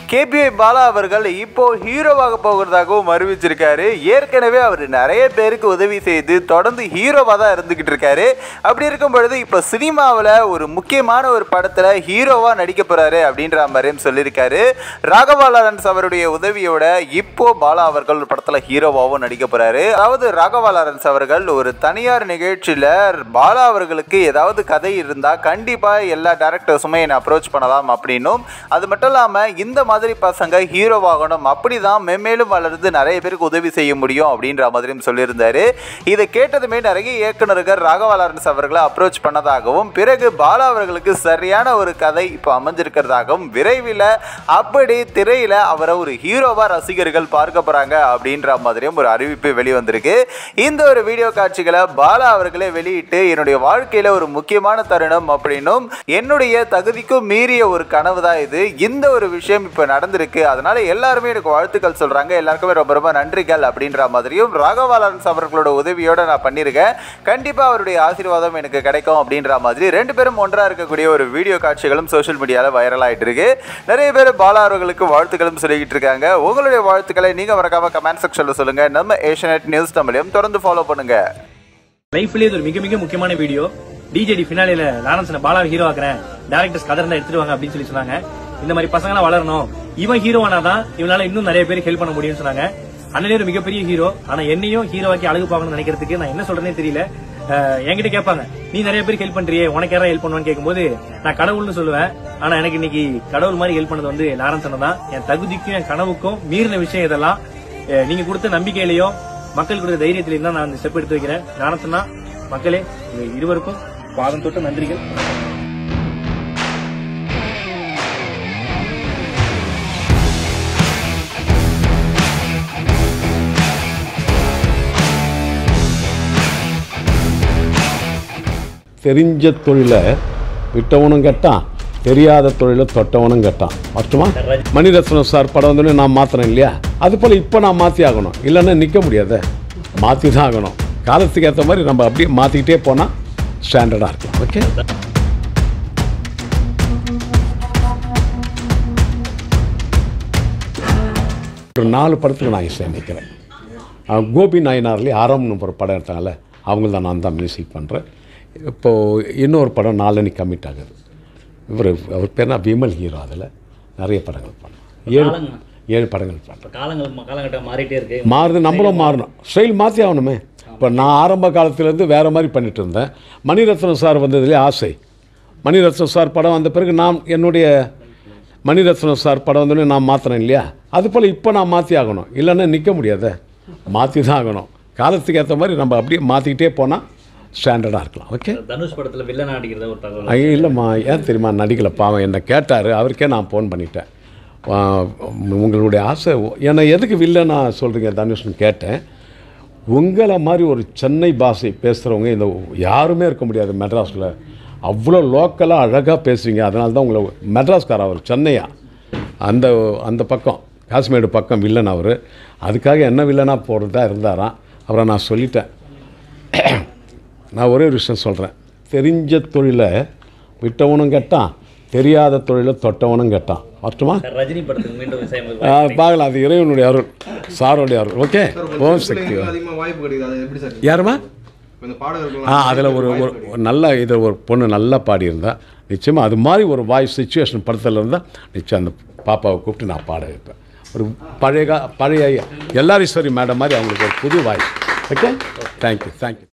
KPI Bala அவர்கள் இப்போ ஹீரோவாக போகிறதாகவும் அறிவிச்சிருக்காரு ஏற்கனவே அவர் நிறைய பேருக்கு உதவி செய்து தொடர்ந்து ஹீரோவாக தான் இருந்துகிட்டு இருக்காரு அப்படி இருக்கும் பொழுது இப்போ சினிமாவில் ஒரு முக்கியமான ஒரு படத்தில் ஹீரோவாக நடிக்க போறாரு அப்படின்ற மாதிரியும் சொல்லியிருக்காரு ராகவா லாரன்ஸ் அவருடைய உதவியோட இப்போ பாலா அவர்கள் ஒரு படத்தில் ஹீரோவாகவும் நடிக்க போறாரு அதாவது ராகவா லாரன்ஸ் அவர்கள் ஒரு தனியார் நிகழ்ச்சியில் பாலா அவர்களுக்கு ஏதாவது கதை இருந்தால் கண்டிப்பாக எல்லா டேரக்டர்ஸுமே என்னை அப்ரோச் பண்ணலாம் அப்படின்னும் அது மட்டும் இல்லாமல் இந்த மாதிரி பசங்க ஹீரோவாகணும் அப்படி தான் மென்மேலும் வளர்ந்து நிறைய பேருக்கு உதவி செய்ய முடியும் அப்படின்ற மாதிரியும் சொல்லியிருந்தாரு இதை கேட்டதுமே நிறைய இயக்குனர்கள் ராகவா லாரன்ஸ் அவர்களை அப்ரோச் பண்ணதாகவும் பிறகு பாலா அவர்களுக்கு சரியான ஒரு கதை இப்போ அமைஞ்சிருக்கிறதாகவும் விரைவில் அப்படி திரையில் அவரை ஒரு ஹீரோவாக ரசிகர்கள் பார்க்க போகிறாங்க அப்படின்ற மாதிரியும் ஒரு அறிவிப்பு வெளிவந்திருக்கு இந்த ஒரு வீடியோ காட்சிகளை பாலா அவர்களே வெளியிட்டு என்னுடைய வாழ்க்கையில் ஒரு முக்கியமான தருணம் அப்படின்னும் என்னுடைய தகுதிக்கும் மீறிய ஒரு கனவு தான் இது இந்த ஒரு விஷயம் இப்போ நடந்திருக்கு அதனால எல்லாருமே எனக்கு வாழ்த்துக்கள் சொல்கிறாங்க எல்லாருக்குமே ரொம்ப ரொம்ப நன்றிகள் அப்படின்ற மாதிரியும் ராகவா லாரன்ஸ் அவர்களோட உதவியோட நான் பண்ணியிருக்கேன் கண்டிப்பாக அவருடைய ஆசீர்வாதம் எனக்கு கிடைக்கும் அப்படின்ற மாதிரி ரெண்டு பேரும் ஒன்றாக இருக்கக்கூடிய ஒரு வீடியோ காட்சிகளும் சோஷியல் மீடியாவில் வைரல் ஆகிட்டு இருக்கு நிறைய பேர் பாலா அவர்களுக்கு வாழ்த்துக்களும் சொல்லிக்கிட்டு இருக்காங்க உங்களுடைய வாழ்த்துக்களை நீங்கள் மறக்காம கமெண்ட் செக்ஷனில் சொல்லுங்கள் நம்ம ஏஷியநெட் நியூஸ் தமிழையும் தொடர்ந்து ஃபாலோ பண்ணுங்கள் லைஃப்லயே இது ஒரு மிக மிக முக்கியமான வீடியோ டிஜேடி பினாலில லாரன்ஸ் பாலா ஹீரோ ஆக்குறேன் டேரக்டர்ஸ் கதை இருந்தா எடுத்துட்டு வாங்க அப்படின்னு சொல்லி சொன்னாங்க இந்த மாதிரி பசங்க வளரணும் இவன் ஹீரோ ஆனாதான் இவனால இன்னும் நிறைய பேருக்கு ஹெல்ப் பண்ண முடியும்னு சொன்னாங்க அண்ணனே ஒரு மிகப்பெரிய ஹீரோ ஆனா என்னையும் ஹீரோவாக்கி அழகு பார்க்கணும்னு நினைக்கிறதுக்கு நான் என்ன சொல்றேனே தெரியல அஹ் என்கிட்ட கேட்பாங்க நீ நிறைய பேருக்கு ஹெல்ப் பண்றியே உனக்கு யாரா ஹெல்ப் பண்ணுவான்னு கேட்கும்போது நான் கடவுள்னு சொல்லுவேன் ஆனா எனக்கு இன்னைக்கு கடவுள் மாதிரி ஹெல்ப் பண்ணது வந்து லாரன்ஸ் அண்ணன் தான் என் தகுதிக்கும் என் கனவுக்கும் மீறின விஷயம் இதெல்லாம் அஹ் நீங்க கொடுத்த நம்பிக்கையிலையும் மக்கள் கொடுத்த தைரியத்திலையும் தான் நான் இந்த ஸ்டெப் எடுத்து வைக்கிறேன் லாரன்ஸ்னா மக்களே உங்க இருவருக்கும் பாதம் தொட்டு நன்றிகள் தெரிஞ்ச தொழிலை விட்டவனும் கெட்டான் தெரியாத தொழிலை தொட்டவனும் கெட்டான் மட்டுமா மணிரத்னம் சார் படம் வந்தோடனே நான் மாத்தினேன் இல்லையா அது போல் இப்போ நான் மாற்றி ஆகணும் இல்லைன்னா நிற்க முடியாத மாற்றி தான் ஆகணும் காலத்துக்கு ஏற்ற மாதிரி நம்ம அப்படியே மாற்றிக்கிட்டே போனால் ஸ்டாண்டர்டாக இருக்கலாம் ஓகே ஒரு நாலு படத்துக்கு நான் இசை நிற்கிறேன் கோபி நாயனார்லேயே ஆரம்னு ஒரு படம் எடுத்தாங்கல்ல அவங்க தான் நான் தான் மியூசிக் பண்ணுறேன் இப்போது இன்னொரு படம் நாளனி கமிட் ஆகுது இவர் அவர் பேர்னா விமல் ஹீரோ அதில் நிறைய படங்கள் பண்ணோம் ஏழு ஏழு படங்கள் பண்ணோம் காலங்கள் காலகட்டம் மாறிட்டே இருக்கு மாறுது நம்மளும் மாறணும் ஸ்டைல் மாற்றி ஆகணுமே இப்போ நான் ஆரம்ப காலத்துலேருந்து வேறு மாதிரி பண்ணிட்டு இருந்தேன் மணிரத்னம் சார் வந்ததுலேயே ஆசை மணிரத்னம் சார் படம் வந்த பிறகு நான் என்னுடைய மணிரத்னம் சார் படம் வந்தோடனே நான் மாற்றினேன் இல்லையா அது போல் இப்போ நான் மாற்றி ஆகணும் இல்லைன்னா நிற்க முடியாத மாற்றி தான் ஆகணும் காலத்துக்கு ஏற்ற மாதிரி நம்ம அப்படியே மாற்றிக்கிட்டே போனால் ஸ்டாண்டர்டாக இருக்கலாம் ஓகே தனுஷ் படத்துல வில்லனா நடிக்கிறத ஒரு தகவல் ஐயோ இல்லைம்மா ஏன் தெரியுமா நடிக்கல பாவம் என்னை கேட்டார் அவருக்கே நான் ஃபோன் பண்ணிட்டேன் ஆ, உங்களுடைய ஆசை என்னை எதுக்கு வில்லனா சொல்கிறீங்க தனுஷ்னு கேட்டேன் உங்களை மாதிரி ஒரு சென்னை பாஷை பேசுகிறவங்க இந்த யாருமே இருக்க முடியாது மெட்ராஸில் அவ்வளோ லோக்கலாக அழகாக பேசுவீங்க அதனால தான் உங்களை மெட்ராஸ்கார் அவர் சென்னையா அந்த அந்த பக்கம் காஷ்மீர் பக்கம் வில்லன் அவர் அதுக்காக என்ன வில்லனாக போடுறதா இருந்தாராம் அவரை நான் சொல்லிட்டேன் நான் ஒரே ஒரு விஷயம் சொல்கிறேன் தெரிஞ்ச தொழிலை விட்டவனும் கெட்டான் தெரியாத தொழிலை தொட்டவனும் கெட்டான் மட்டுமா ரஜினி படத்துக்கு மீண்டும் இசையமைப்பு ஆ, பார்க்கலாம் அது இறைவனுடைய அருள் சாரோடைய அருள் ஓகே ஓம் சக்தி அதிகமா வாய்ப்பு கிடைக்குது அது எப்படி சார் யாருமா இப்ப இந்த பாடகர்கள் ஆ அதில் ஒரு ஒரு ஒரு நல்ல இதில் ஒரு பொண்ணு நல்லா பாடியிருந்தா நிச்சயமாக அது மாதிரி ஒரு வாய்ஸ் சுச்சுவேஷன் படத்தில் இருந்தால் நிச்சயம் அந்த பாப்பாவை கூப்பிட்டு நான் பாட வைப்பேன் ஒரு பழைய கா- பழைய எல்லாரீஸ்வரி மேடம் மாதிரி அவங்களுக்கு ஒரு புது வாய்ஸ் ஓகே தேங்க்யூ தேங்க்யூ